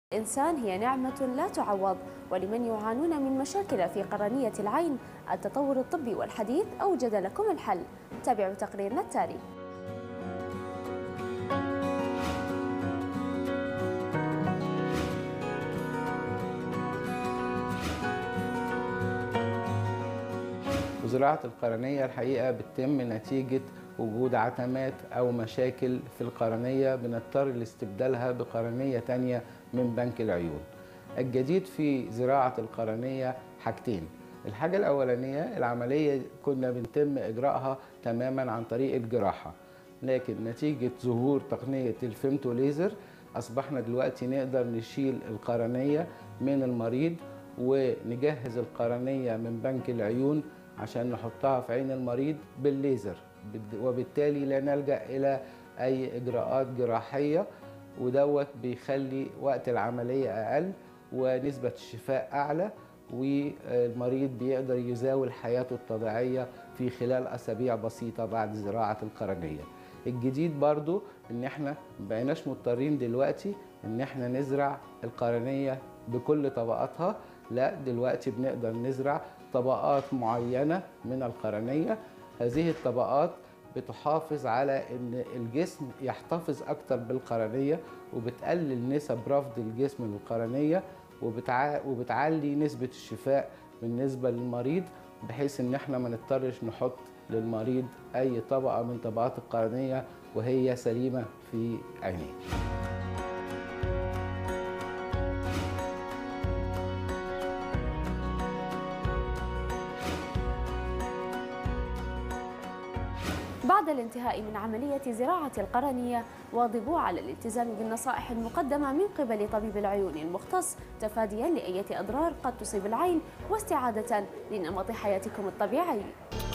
الإنسان هي نعمة لا تعوض ولمن يعانون من مشاكل في قرنية العين التطور الطبي والحديث أوجد لكم الحل تابعوا تقريرنا التالي وزراعة القرنية الحقيقة بتتم نتيجة وجود عتمات أو مشاكل في القرنية بنضطر لاستبدالها بقرنية تانية من بنك العيون الجديد في زراعة القرنية حاجتين الحاجة الأولانية العملية كنا بنتم إجراءها تماما عن طريق الجراحة لكن نتيجة ظهور تقنية الفيمتو ليزر أصبحنا دلوقتي نقدر نشيل القرنية من المريض ونجهز القرنية من بنك العيون عشان نحطها في عين المريض بالليزر وبالتالي لا نلجأ إلى أي إجراءات جراحية ودوت بيخلي وقت العملية أقل ونسبة الشفاء أعلى والمريض بيقدر يزاول حياته الطبيعية في خلال أسابيع بسيطة بعد زراعة القرنية الجديد برضو ان احنا مبقيناش مضطرين دلوقتي ان احنا نزرع القرنية بكل طبقاتها لا دلوقتي بنقدر نزرع طبقات معينة من القرنية هذه الطبقات بتحافظ على ان الجسم يحتفظ اكتر بالقرنية وبتقلل نسب رفض الجسم للقرنية وبتع... وبتعلي نسبة الشفاء بالنسبة للمريض بحيث ان احنا ما نضطرش نحط للمريض اي طبقة من طبقات القرنية وهي سليمة في عينيه بعد الانتهاء من عملية زراعة القرنية واظبوا على الالتزام بالنصائح المقدمة من قبل طبيب العيون المختص تفاديا لأية أضرار قد تصيب العين واستعادة لنمط حياتكم الطبيعي